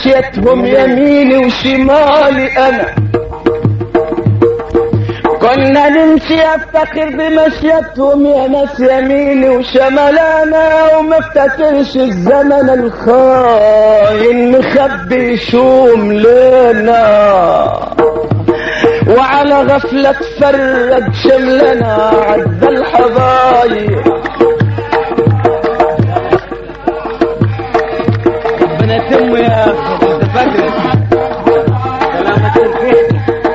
مشيتهم يميني وشمالي انا كنا نمشي افتخر بمشيتهم يا ناس يميني وشمالانا وما افتكرش الزمن الخاين مخبي شوم لنا وعلى غفلة تفرج شملنا عد الحبايب ربنا يتم يا اخي انت فاكر سلامة الخير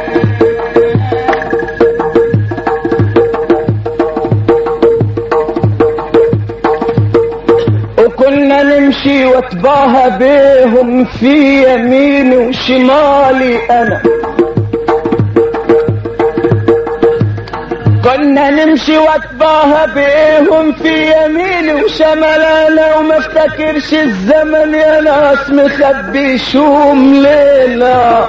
وكنا نمشي واتباهى بيهم في يميني وشمالي انا كنا نمشي واتباهى بيهم في يميني وشمالنا وما افتكرش الزمن يا ناس مخبي شوم ليلة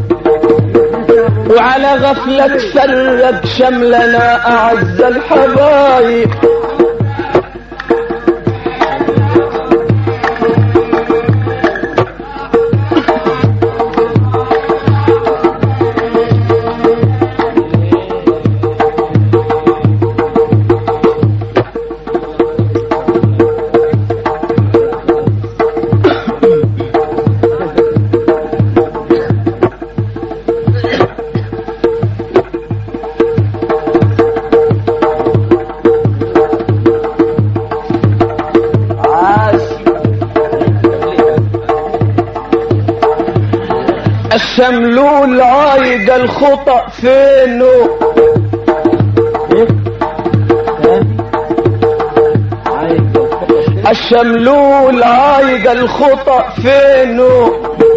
وعلى غفلة تفرج شملنا أعز الحبايب الشملول عايق الخطأ فينه الشملول عايق الخطأ فينه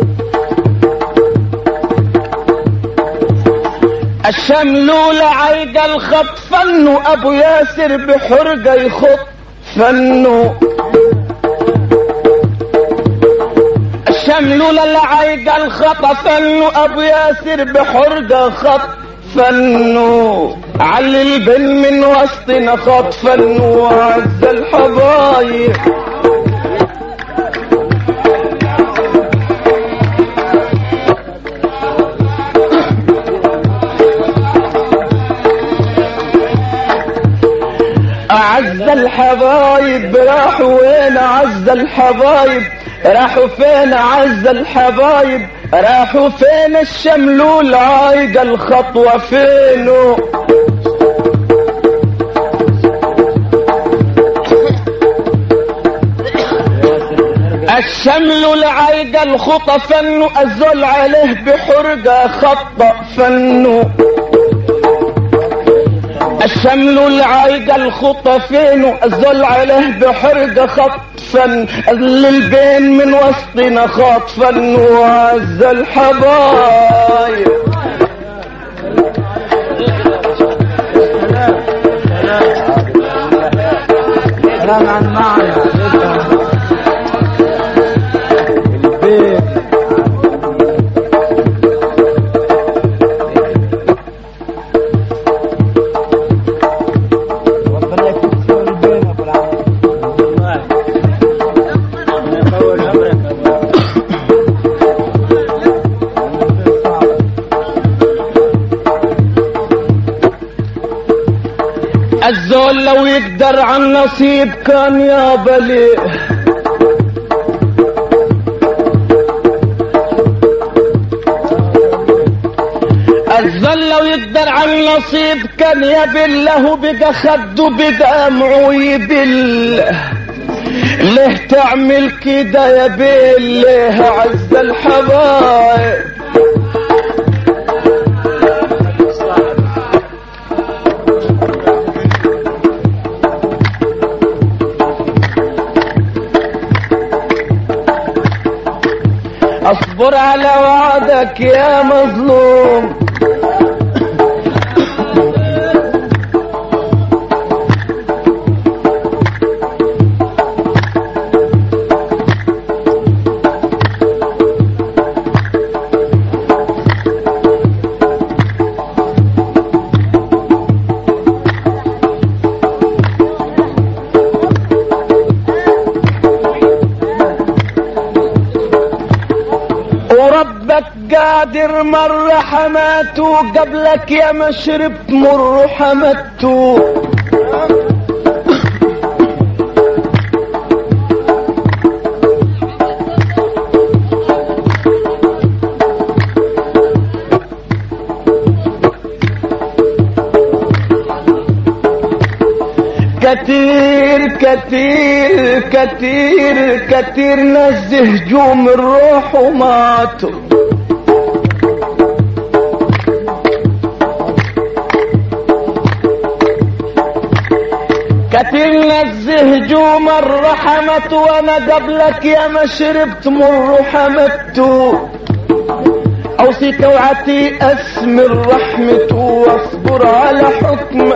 الشملول عايق الخط فنه ابو ياسر بحرقه يخط فنه الشملول اللي عايق الخط فنه ابو ياسر بحرقه خط فنه علي البن من وسطنا خط فنه وعز الحبايب أعز الحبايب راحوا وين أعز الحبايب راحوا فين أعز الحبايب راحوا فين الشملول عايق الخطوة فينه الشمل العايق الخطى فنه الزل عليه بحرقة خط فنه الشمل العايق الخطى فينه الزل عليه بحرقة خط فن للبين من وسطنا خط فن وعز الحبايب كلام عن معنى البيت ربنا يكسر البين يا ابو العالم والله ربنا يطول عمرك يا ابو الزول لو يقدر عن نصيب كان يا بلي الزول لو يقدر عن نصيب كان يبله بقى خده بدمعه يبل ليه تعمل كده يا بيل ليه عز الحبايب اصبر على وعدك يا مظلوم وحدك قادر مر حماته قبلك يا ما شربت مر حمدته كتير كتير كتير كتير ناس هجوم الروح وماتوا كتير ناس هجوم الرحمة وانا قبلك يا ما شربت مر حمدتو اوصيك وعتي اسم الرحمة واصبر على حكم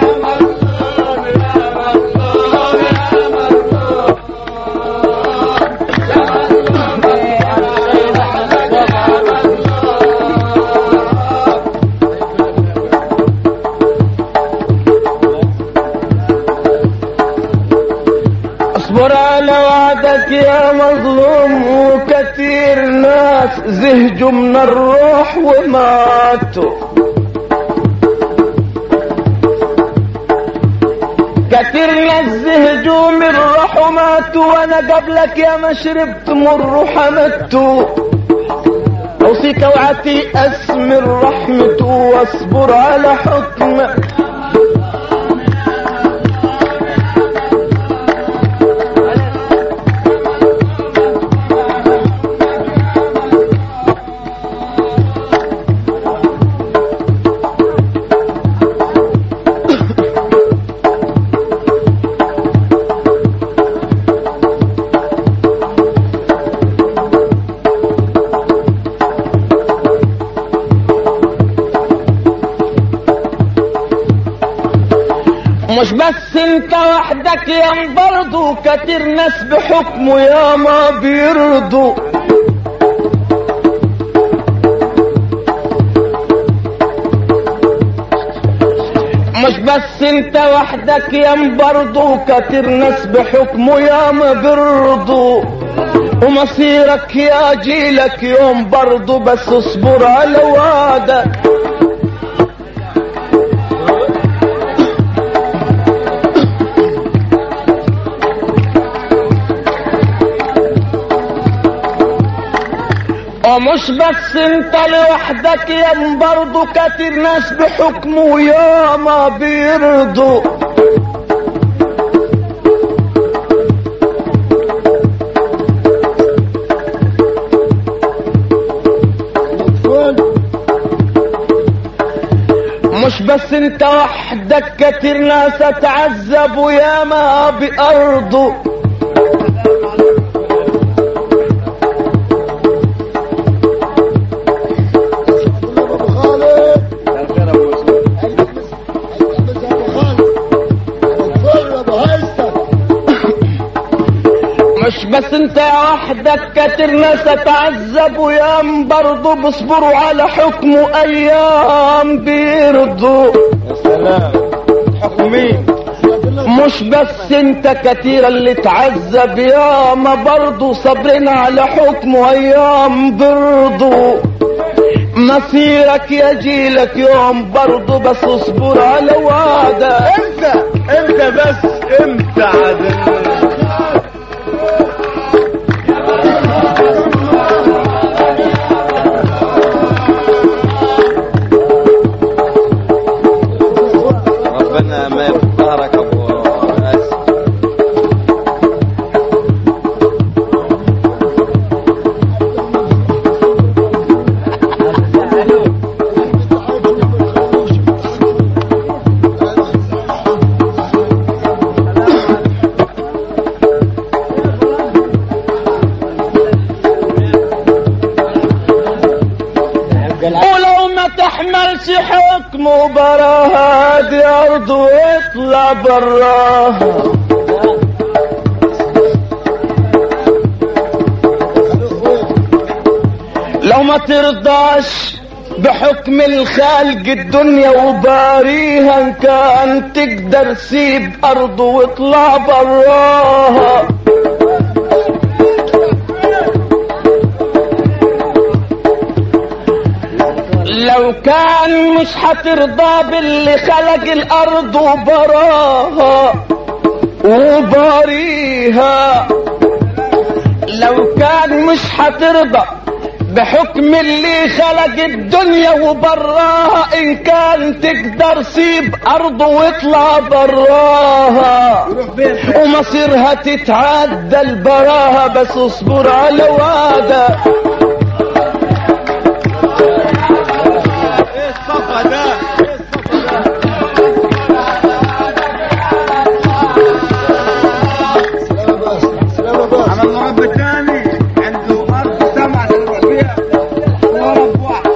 اصبر على وعدك يا مظلوم وكثير ناس زهجوا من الروح وماتوا كثير ناس زهجوا من الروح وماتوا وانا قبلك يا ما شربت مر حمدتوا اوصيك وعتي اسم الرحمة واصبر على حكمك مش بس انت وحدك يا برضو كتير ناس بحكمه يا ما بيرضوا مش بس انت وحدك يا برضو كتير ناس بحكمه يا ما بيرضوا ومصيرك يا جيلك يوم برضو بس اصبر على وعدك ومش بس انت لوحدك يا برضو كتير ناس بحكمه يا ما بيرضوا مش بس انت وحدك كتير ناس اتعذبوا يا ما بأرضه مش بس انت وحدك كتير ناس اتعذبوا يام برضو بيصبروا على حكمه ايام بيرضوا يا سلام حكم مين مش بس انت كتير اللي تعذب ياما برضو صبرين على حكمه ايام برضو مصيرك يا جيلك يوم برضو بس اصبر على وعدك انت انت بس انت عادل ربنا ما يفطرك ابو اسف ولو ما تحملش حكمه براها دي ارض واطلع براها لو ما ترضاش بحكم الخالق الدنيا وباريها ان كان تقدر سيب ارضه واطلع براها لو كان مش هترضى باللي خلق الارض وبراها وباريها لو كان مش هترضى بحكم اللي خلق الدنيا وبراها ان كان تقدر سيب ارضه واطلع براها ومصيرها تتعدى البراها بس اصبر على وعده ايه الصفا ده ايه الصفا ده عمل مربى تاني عنده ارض سمع يروح فيها ورب واحد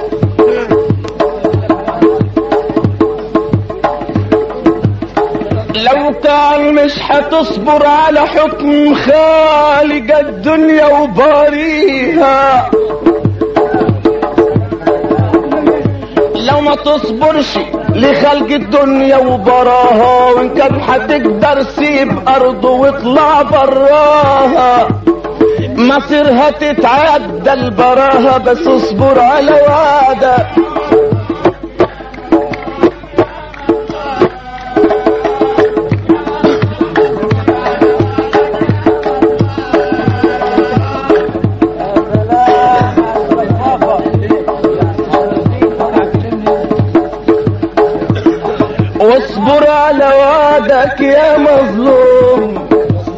لو كان مش هتصبر على حكم خالق الدنيا وباريها لو ما تصبرش لخلق الدنيا وبراها وان كان هتقدر سيب ارضه واطلع براها مصيرها تتعدى البراها بس اصبر على وعده واصبر على وعدك يا مظلوم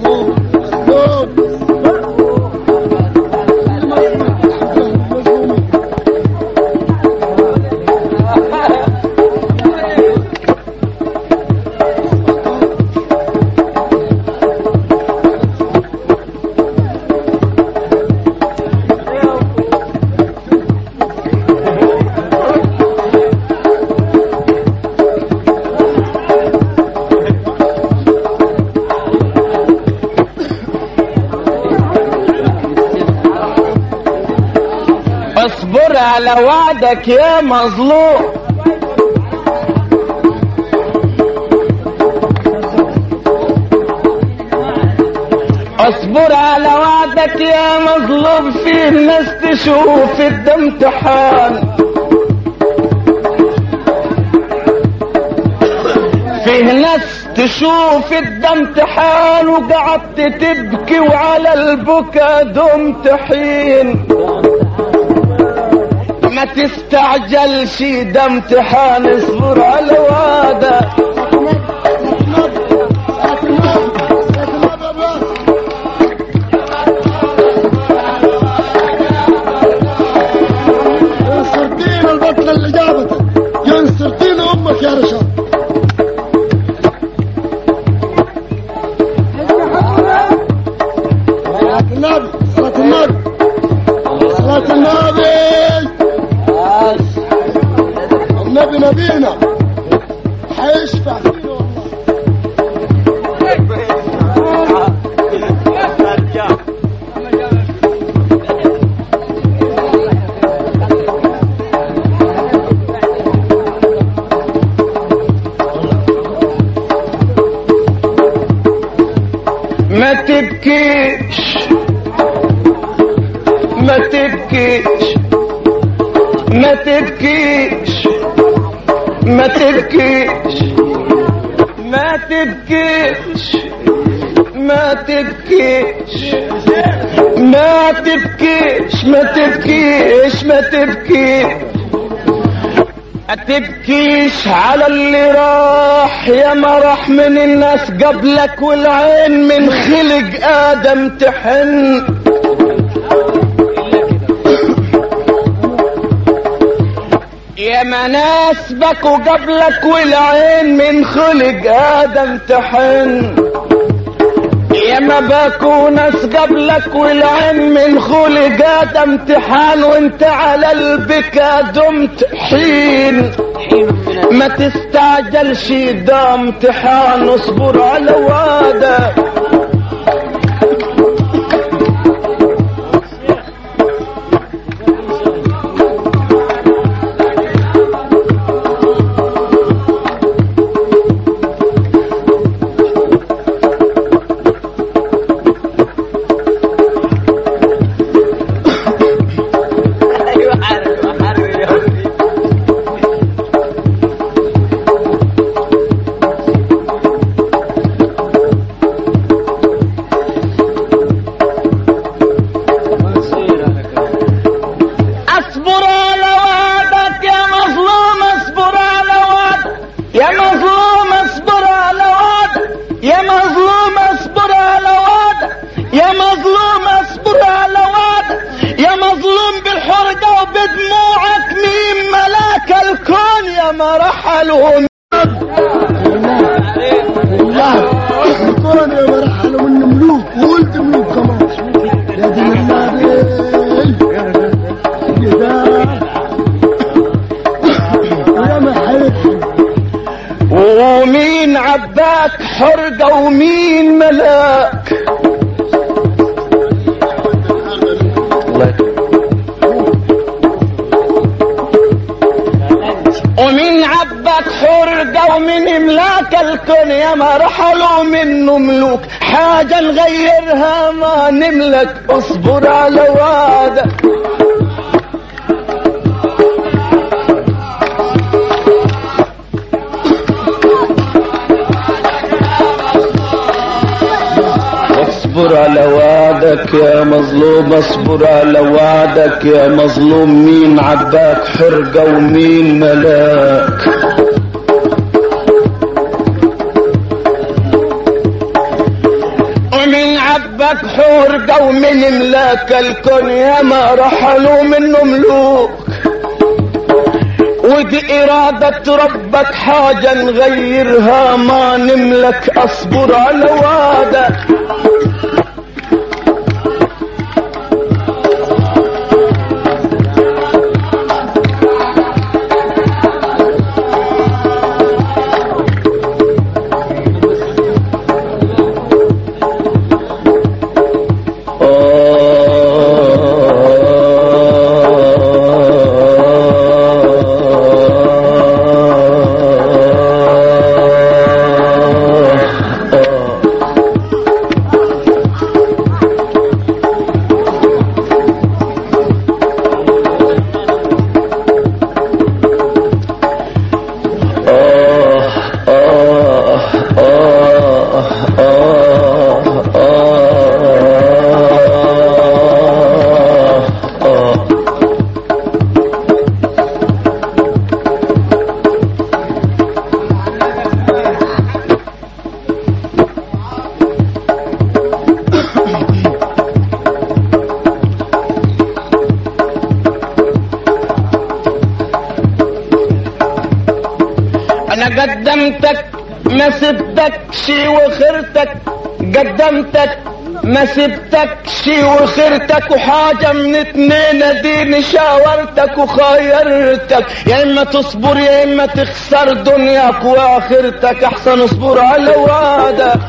اصبر على وعدك يا مظلوم اصبر على وعدك يا مظلوم في ناس تشوف ده امتحان فيه ناس تشوف ده امتحان وقعدت تبكي وعلى البكا دمت حين ما تستعجلش ده امتحان اصبر على وعدك ينصرتين البطل اللي جابتك ينصرتين امك يا رشاد صلاة النبي صلاة النبي صلاة النبي النبي نبينا حيشفع فينا والله ما تبكيش ما تبكيش ما تبكيش ما تبكيش ما تبكيش ما تبكيش ما تبكيش ما تبكيش ما تبكيش ما تبكيش على اللي راح يا ما راح من الناس قبلك والعين من خلق ادم تحن يا ما ناس بكوا قبلك والعين من خلق ادم تحن يا ما بكوا ناس قبلك والعين من خلق ادم امتحان وانت على البكا دمت حين ما تستعجلش ده امتحان اصبر على وعدك تلوم بالحرقة وبدموعك مين ملاك الكون يا ما رحلوا والله الكون يا مرحلة من ملوك وولد ملوك كمان يا دين النبي يا ما حياتي ومين عباك حرقة ومين ملاك ومين عبك حرقة ومين ملاك الكون يا ما رحلوا منه ملوك حاجة نغيرها ما نملك اصبر على وعدك اصبر على وعدك يا مظلوم اصبر على وعدك يا مظلوم مين عباك حرقة ومين ملاك ومن عبك حرقة ومن ملاك الكون يا ما رحلوا منه ملوك ودي إرادة ربك حاجة نغيرها ما نملك أصبر على وعدك انا قدمتك ما سبتكش وخرتك قدمتك ما سبتكش وخرتك وحاجة من اتنين اديني شاورتك وخيرتك يا اما تصبر يا اما تخسر دنياك واخرتك احسن اصبر على وعدك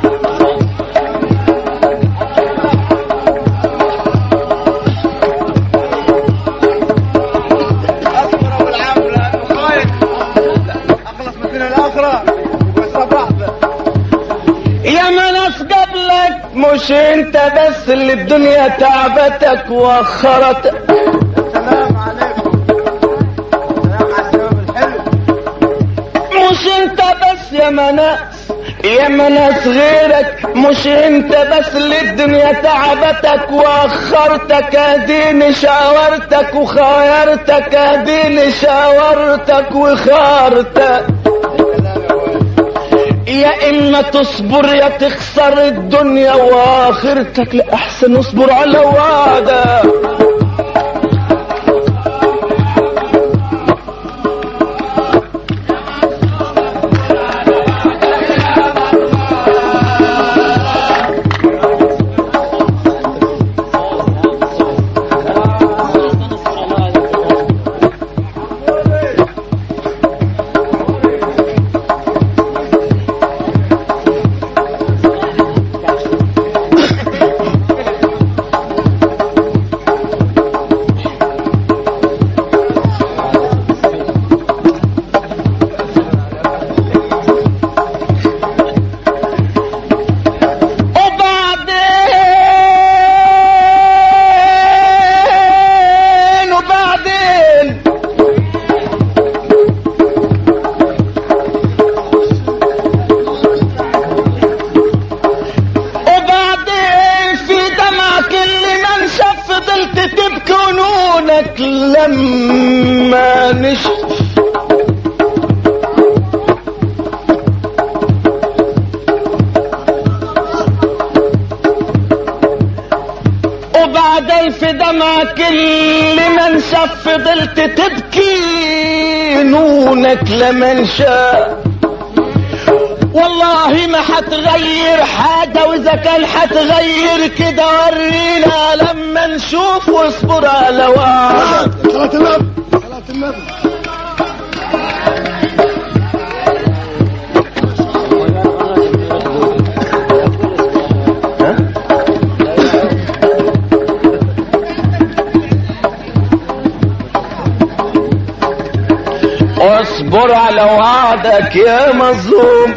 اصبر ابو العم لانه خايف اخلص من الاخره والصباح يا ما ناس قبلك مش انت بس اللي الدنيا تعبتك واخرتك السلام عليكم السلام على الشباب الحلو مش انت بس يا مناس يا مناس غيرك مش انت بس اللي الدنيا تعبتك واخرتك اديني شاورتك وخيرتك اديني شاورتك وخارتك يا اما تصبر يا تخسر الدنيا واخرتك لاحسن اصبر على وعدك وبعدين وبعدين وبعدين في دمعك اللي ما انشف فضلت تبكي ونونك لما نشف وبعدين في دمعك اللي من شاف فضلت تبكي نونك لمن شاف والله ما حتغير حاجة واذا كان حتغير كده ورينا لما نشوف واصبر على وعدك صلاة النبي صلاة النبي اصبر على وعدك يا مظلوم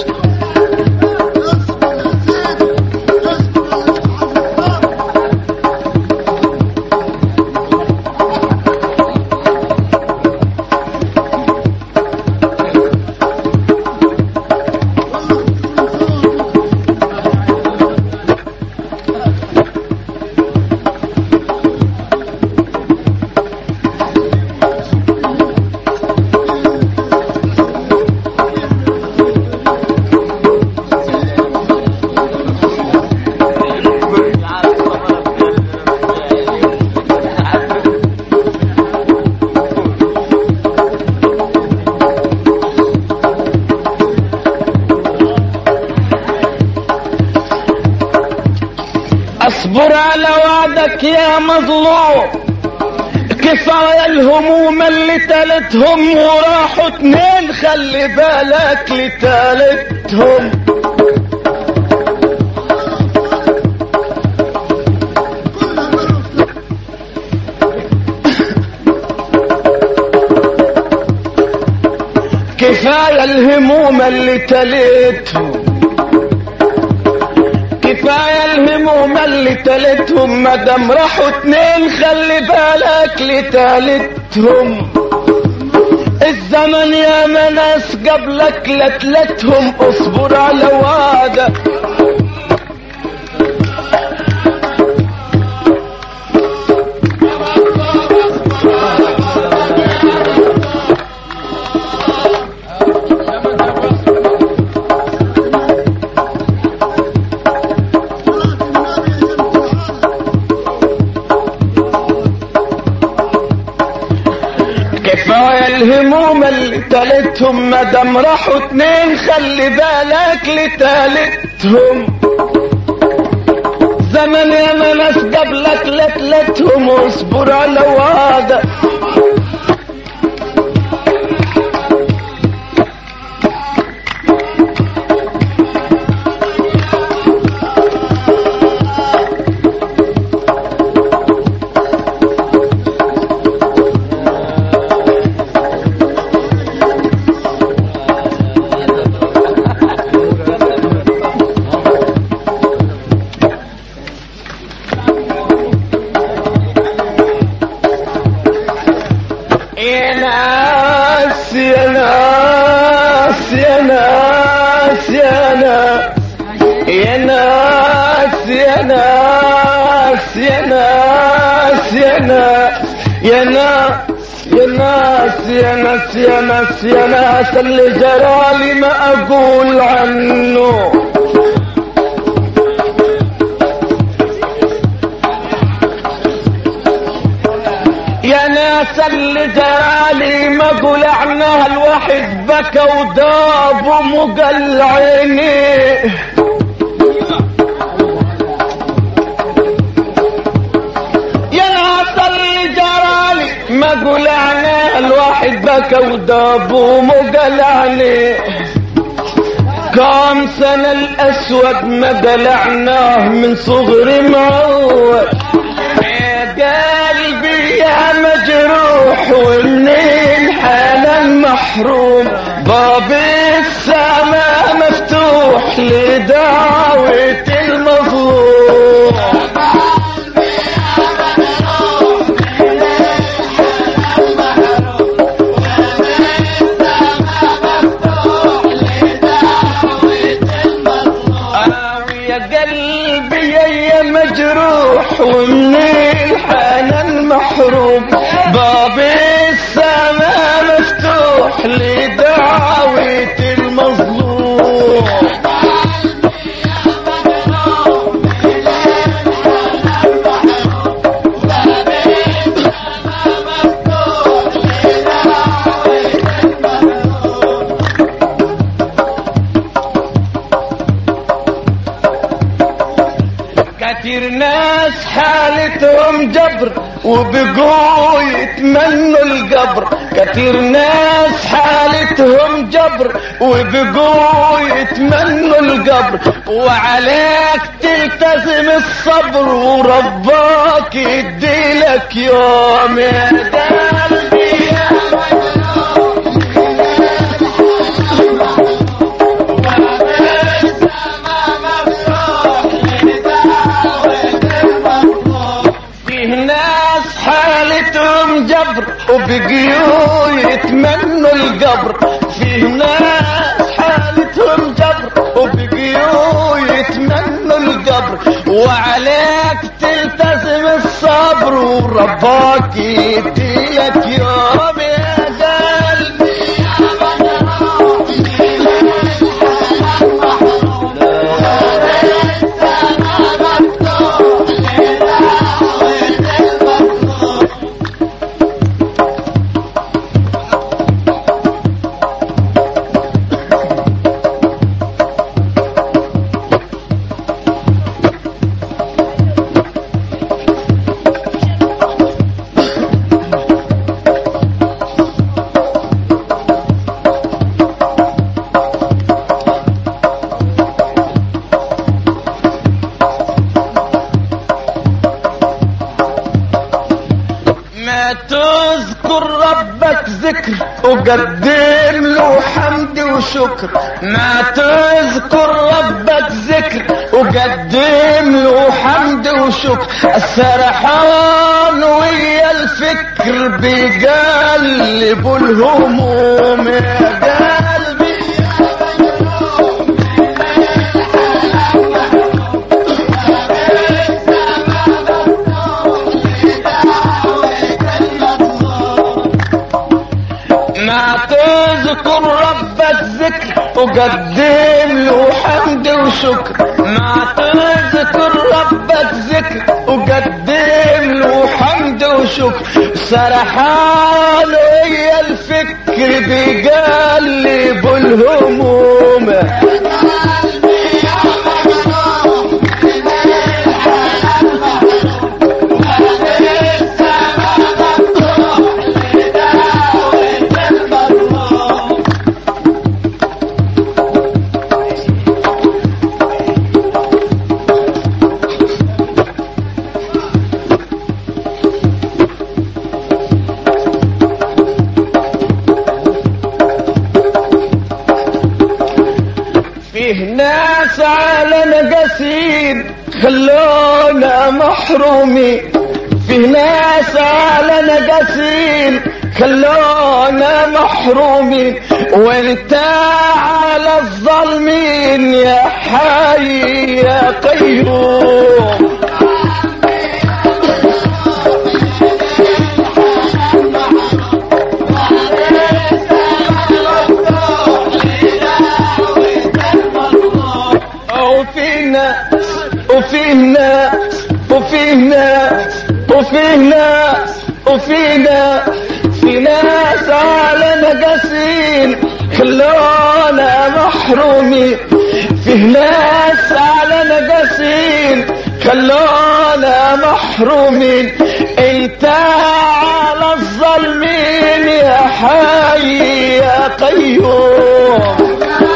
اصبر على وعدك يا مظلوم كفاية الهموم اللي تالتهم وراحوا اتنين خلي بالك لتالتهم كفاية الهموم اللي تلتهم كفاية الهموم اللي تلتهم مادام راحوا اتنين خلي بالك لتالتهم الزمن يا ناس قبلك لتلتهم اصبر على وعدك كفاية الهموم اللي تالتهم مادام راحوا اتنين خلي بالك لتالتهم زمن يا ناس قبلك لتلتهم واصبر على وعدك يا ناس يا ناس يا ناس يا ناس يا ناس يا ناس يا ناس يا ناس يا ناس يا ناس يا ناس يا ناس يا ناس اللي جرالي ما اقول عنه يا ناس اللي جرالي ما قول عنها الواحد بكى وداب ومقل عينيه يا ناس اللي جرالي ما قول عنها الواحد بكى وداب ومقل عينيه كم سنة الأسود ما دلعناه من صغري معود يا قلبي يا مجروح والنيل حالا محروم باب السماء مفتوح لدعوة المظلوم آه يا قلبي يا يا مجروح ومن الحنان محروم باب السماء مفتوح لدعوة المظلوم كتير ناس حالتهم جبر وبقوا يتمنوا القبر كتير ناس حالتهم جبر وبقوا يتمنوا القبر وعليك تلتزم الصبر ورباك يديلك يوم يا قلبي يا فيه ناس حالتهم جبر وبقيوا يتمنوا القبر فيه ناس حالتهم جبر وبقيوا يتمنوا القبر وعليك تلتزم الصبر ورباك يديك يوم يا قلبي ما تذكر ربك ذكر وقدم له حمد وشكر ما تذكر ربك ذكر وقدم له حمد وشكر السرحان ويا الفكر بيقلبوا الهموم يا قلبي ما تذكر ربك ذكر وقدم له حمد وشكر ما تذكر ربك ذكر وقدم له حمد وشكر سرحان ويا الفكر بيقلب الهموم فيه ناس على نقسين خلونا محرومين فيه ناس على نقسين خلونا محرومين وانت على الظالمين يا حي يا قيوم وفي ناس وفي ناس وفي ناس وفي ناس وفي ناس في ناس على نقسين خلونا محرومين في ناس على نقسين خلونا محرومين انت على الظالمين يا حي يا قيوم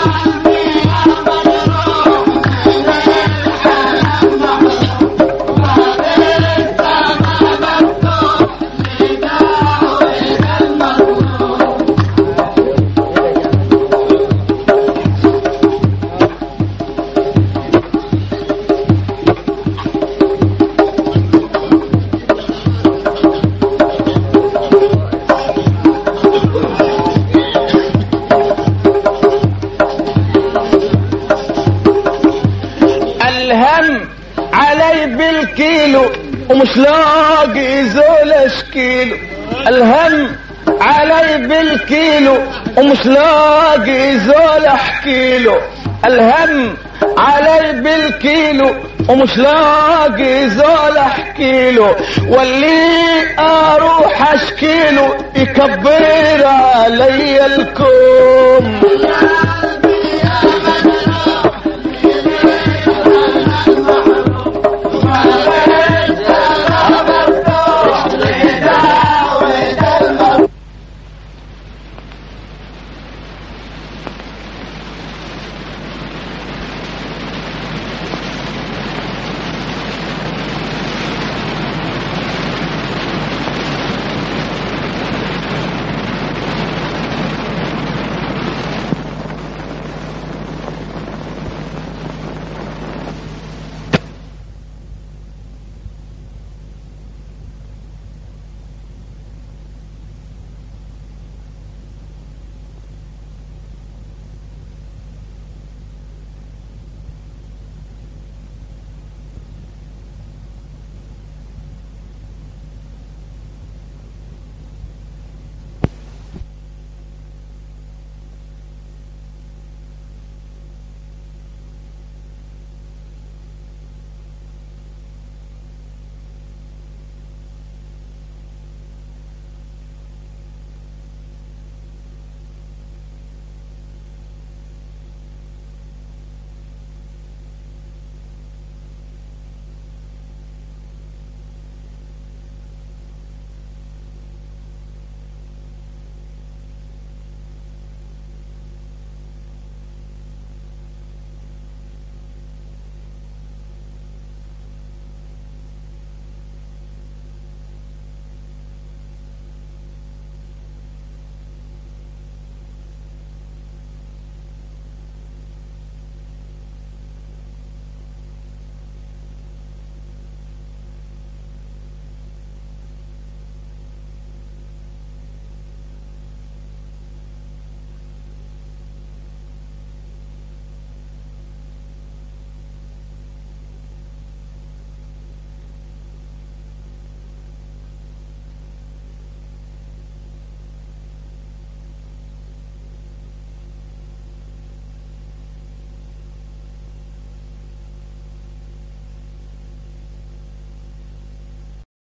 الهم علي بالكيلو ومش لاقي زول اشكيله الهم علي بالكيلو ومش لاقي زول احكيله الهم علي بالكيلو ومش لاقي زول احكيله واللي اروح اشكيله يكبر علي الكون